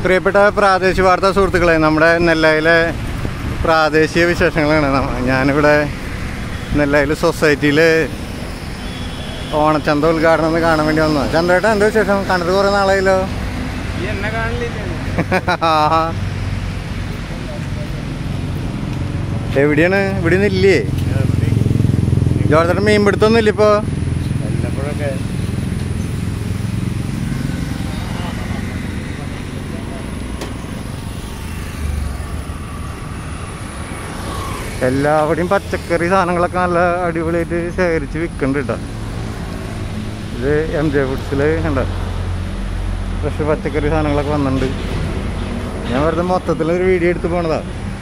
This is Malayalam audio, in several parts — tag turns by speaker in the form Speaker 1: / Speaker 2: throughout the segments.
Speaker 1: പ്രിയപ്പെട്ട പ്രാദേശിക വാർത്താ സുഹൃത്തുക്കളെ നമ്മുടെ നെല്ലയിലെ പ്രാദേശിക വിശേഷങ്ങളാണ് നമ്മ- ഞാനിവിടെ നെല്ലയിൽ സൊസൈറ്റിയിൽ ഓണച്ചന്ത ഉദ്ഘാടനം ഒന്ന് കാണാൻ വേണ്ടി വന്നു ചന്ദ്രേട്ടാ എന്താ വിശേഷം കണ്ടിട്ട് കുറേ നാളായല്ലോ
Speaker 2: എന്നെ കാണില്ലേ
Speaker 1: എവിടെയാണ് ഇവിടെ ഒന്നും ഇല്ലേ ജോർജേട്ടൻ മീൻ പിടുത്തൊന്നും ഇല്ല ഇപ്പോൾ
Speaker 2: വല്ലപ്പോഴൊക്കെ
Speaker 1: എല്ലാവിടെയും പച്ചക്കറി സാധനങ്ങളൊക്കെ നല്ല അടിപൊളിയായിട്ട് ശേഖരിച്ച് വിൽക്കുന്നുണ്ട് കേട്ടോ ഇത് എം ജെ ഫുഡ്സിൽ കണ്ട ഫ്രഷ് പച്ചക്കറി സാധനങ്ങളൊക്കെ വന്നിട്ടുണ്ട് ഞാൻ വെറുതെ മൊത്തത്തിൽ ഒരു വീഡിയോ എടുത്ത് പോണതാ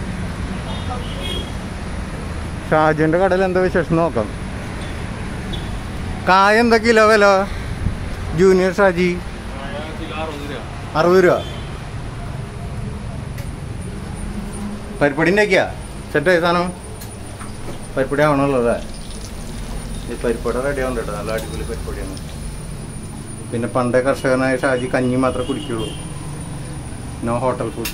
Speaker 1: ഷാജുവിൻ്റെ കടയിൽ എന്താ വിശേഷം നോക്കാം കായ എന്താ കിലോ വില ജൂനിയർ ഷാജി അറുപത് രൂപ പരിപ്പടി ഉണ്ടാക്കിയാ സെറ്റായി സാധനം പരിപ്പടി ആവണല്ലോ അല്ലേ ഈ പരിപ്പട റെഡി ആവുന്നുണ്ട് കേട്ടോ നല്ല അടിപൊളി പരിപ്പടിയാണ് പിന്നെ പണ്ടേ കർഷകനായ ഷാജി കഞ്ഞി മാത്രമേ കുടിക്കുള്ളൂ നോ ഹോട്ടൽ ഫുഡ്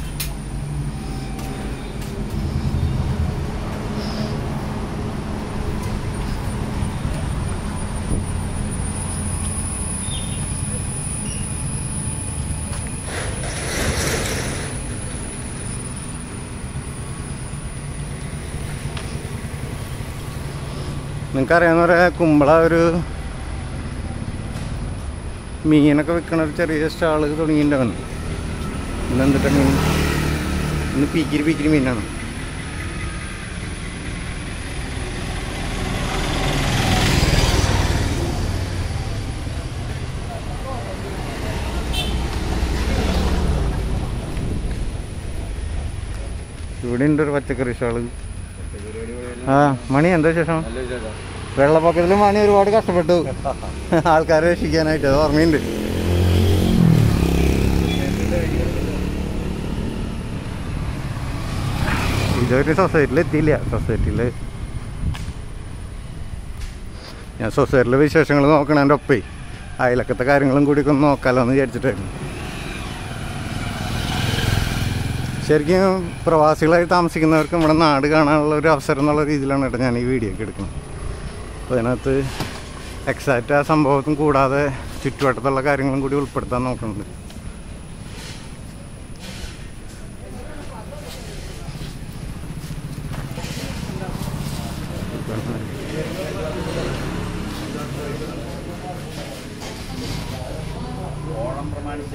Speaker 1: നിങ്ങൾക്കറിയാവുന്ന പോലെ കുമ്പള ഒരു മീനൊക്കെ വിൽക്കണ ഒരു ചെറിയ സ്റ്റാള് തുടങ്ങിയിട്ടുണ്ടാണ് ഇന്ന് എന്തിട്ടാ മീൻ ഇന്ന് പീക്കിരി പീക്കിരി മീനാണ് ഇവിടെ ഉണ്ട് ഒരു പച്ചക്കറി സ്റ്റാള് ആ മണി എന്താ ശേഷം
Speaker 2: നല്ല വിശേഷം
Speaker 1: വെള്ളപ്പൊക്കത്തിൽ മണി ഒരുപാട് കഷ്ടപ്പെട്ടു ആൾക്കാരെ രക്ഷിക്കാനായിട്ട് അത് ഓർമ്മയുണ്ട് ഇതൊരു സൊസൈറ്റിയിൽ എത്തിയില്ല സൊസൈറ്റിയിൽ ഞാൻ സൊസൈറ്റിയിലെ വിശേഷങ്ങൾ നോക്കണതിൻ്റെ ഒപ്പേ അയലക്കത്തെ കാര്യങ്ങളും കൂടി ഒക്കെ ഒന്ന് നോക്കാമല്ലോ എന്ന് വിചാരിച്ചിട്ടായിരുന്നു ശരിക്കും പ്രവാസികളായി താമസിക്കുന്നവർക്ക് നമ്മുടെ നാട് കാണാനുള്ള ഒരു അവസരം എന്നുള്ള രീതിയിലാണ് കേട്ടോ ഞാൻ ഈ വീഡിയോ ഒക്കെ എടുക്കുന്നത് അപ്പോൾ അതിനകത്ത് എക്സാക്റ്റ് ആ സംഭവത്തും കൂടാതെ ചുറ്റുവട്ടത്തുള്ള കാര്യങ്ങളും കൂടി ഉൾപ്പെടുത്താൻ നോക്കുന്നുണ്ട്
Speaker 3: ഓണം പ്രമാണിച്ച്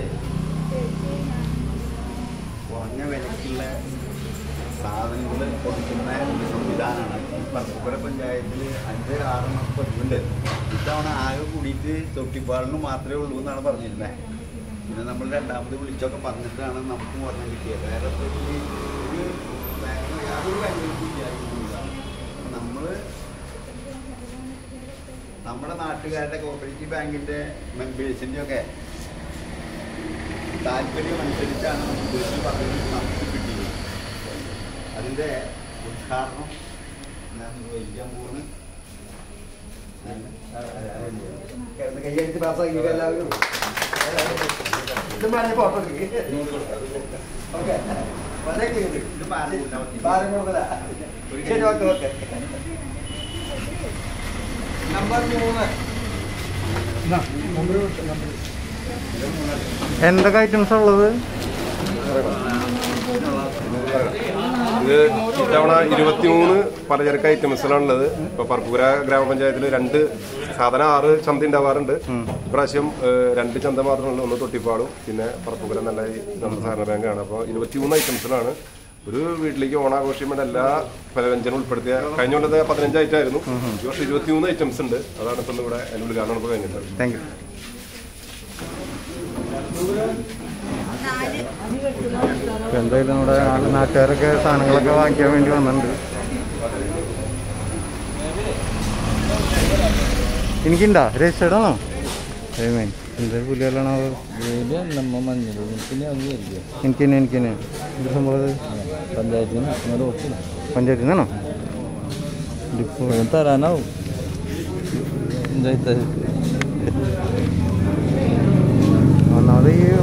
Speaker 3: കുറഞ്ഞ വിലക്കുള്ള സാധനങ്ങൾ കൊടുക്കുന്ന ഒരു സംവിധാനമാണ് ഈ പറപ്പുര പഞ്ചായത്തിൽ അഞ്ച് ആറെണ്ണം പതിവുണ്ട് ഇത്തവണ ആകെ കൂടിയിട്ട് തൊട്ടിപ്പാളിന് മാത്രമേ ഉള്ളൂ എന്നാണ് പറഞ്ഞിരുന്നത് പിന്നെ നമ്മൾ രണ്ടാമത് വിളിച്ചൊക്കെ പറഞ്ഞിട്ടാണ് നമുക്ക് ഓർമ്മ കിട്ടിയത് വേറെ ഇപ്പൊ ഈ ഒരു വേറെ യാതൊരു നമ്മൾ നമ്മുടെ നാട്ടുകാരുടെ കോപ്പറേറ്റീവ് ബാങ്കിൻ്റെ മെമ്പേഴ്സിൻ്റെ ഒക്കെ താല്പര്യം അനുസരിച്ചാണ് നമുക്ക് ഈ പദ്ധതി നമുക്ക് കിട്ടിയത് അതിൻ്റെ ഉദ്ഘാടനം ഞാൻ വഹിക്കാൻ പോകുന്നു കിടന്ന് കൈയടിച്ച് പാസ്സാക്കി എല്ലാവരും ഇത് പറഞ്ഞ ഫോട്ടോ ഓക്കെ വളരെ ക്ലിയർ ഇത് ഭാരം കൂടുതലാ ശരി ഓക്കെ ഓക്കെ നമ്പർ മൂന്ന്
Speaker 1: എന്തൊക്കെ ഐറ്റംസ് ഉള്ളത്
Speaker 4: ഇത് ഇത്തവണ ഇരുപത്തിമൂന്ന് പലചരക്ക് ഐറ്റംസിലാണുള്ളത് ഇപ്പൊ പറപ്പൂര ഗ്രാമപഞ്ചായത്തിൽ രണ്ട് സാധന ആറ് ചന്ത ഉണ്ടാവാറുണ്ട് ഇപ്രാവശ്യം ഏഹ്, രണ്ട് ചന്ത മാത്രമല്ല ഒന്ന് തൊട്ടിപ്പാടും പിന്നെ പറപ്പൂര നല്ല നമ്മുടെ സഹകരണ ബാങ്കാണ് അപ്പോൾ ഇരുപത്തിമൂന്ന് ഐറ്റംസിലാണ് ഒരു വീട്ടിലേക്ക് ഓണാഘോഷം വേണ്ട എല്ലാ പലവ്യഞ്ജനം ഉൾപ്പെടുത്തിയ കഴിഞ്ഞ കൊല്ലത്തെ പതിനഞ്ച് ഐറ്റം ആയിരുന്നു ഈ വർഷം ഇരുപത്തിമൂന്ന് ഐറ്റംസ് ഉണ്ട് അതാണ് ഇപ്പം ഇവിടെ അതിന് ഉദ്ഘാടനം ഇപ്പോൾ കഴിഞ്ഞിട്ടുള്ളത്
Speaker 1: താങ്ക് യു ഇപ്പൊ എന്തായാലും നമ്മുടെ നാ- നാട്ടുകാരൊക്കെ സാധനങ്ങളൊക്കെ വാങ്ങിക്കാൻ വേണ്ടി വന്നിട്ടുണ്ട് എനിക്കുണ്ടാ രജിസ്റ്റേർഡ് ആണോ ഏമേ എന്തൊരു പുലികളാണോ
Speaker 2: നമ്മ മഞ്ഞൾ പിന്നെ ഒന്നുമില്ല
Speaker 1: എനിക്ക് തന്നെ എനിക്ക് തന്നെ എന്ത് സംഭവം ഇത്?
Speaker 2: പഞ്ചായത്തിന് അങ്ങനെ ഒപ്പില്ല
Speaker 1: പഞ്ചായത്തിൽ നിന്നാണോ ഡിപ്പോ
Speaker 2: തരാനാവും പഞ്ചായത്ത്
Speaker 1: ഒന്നാമത് ഈ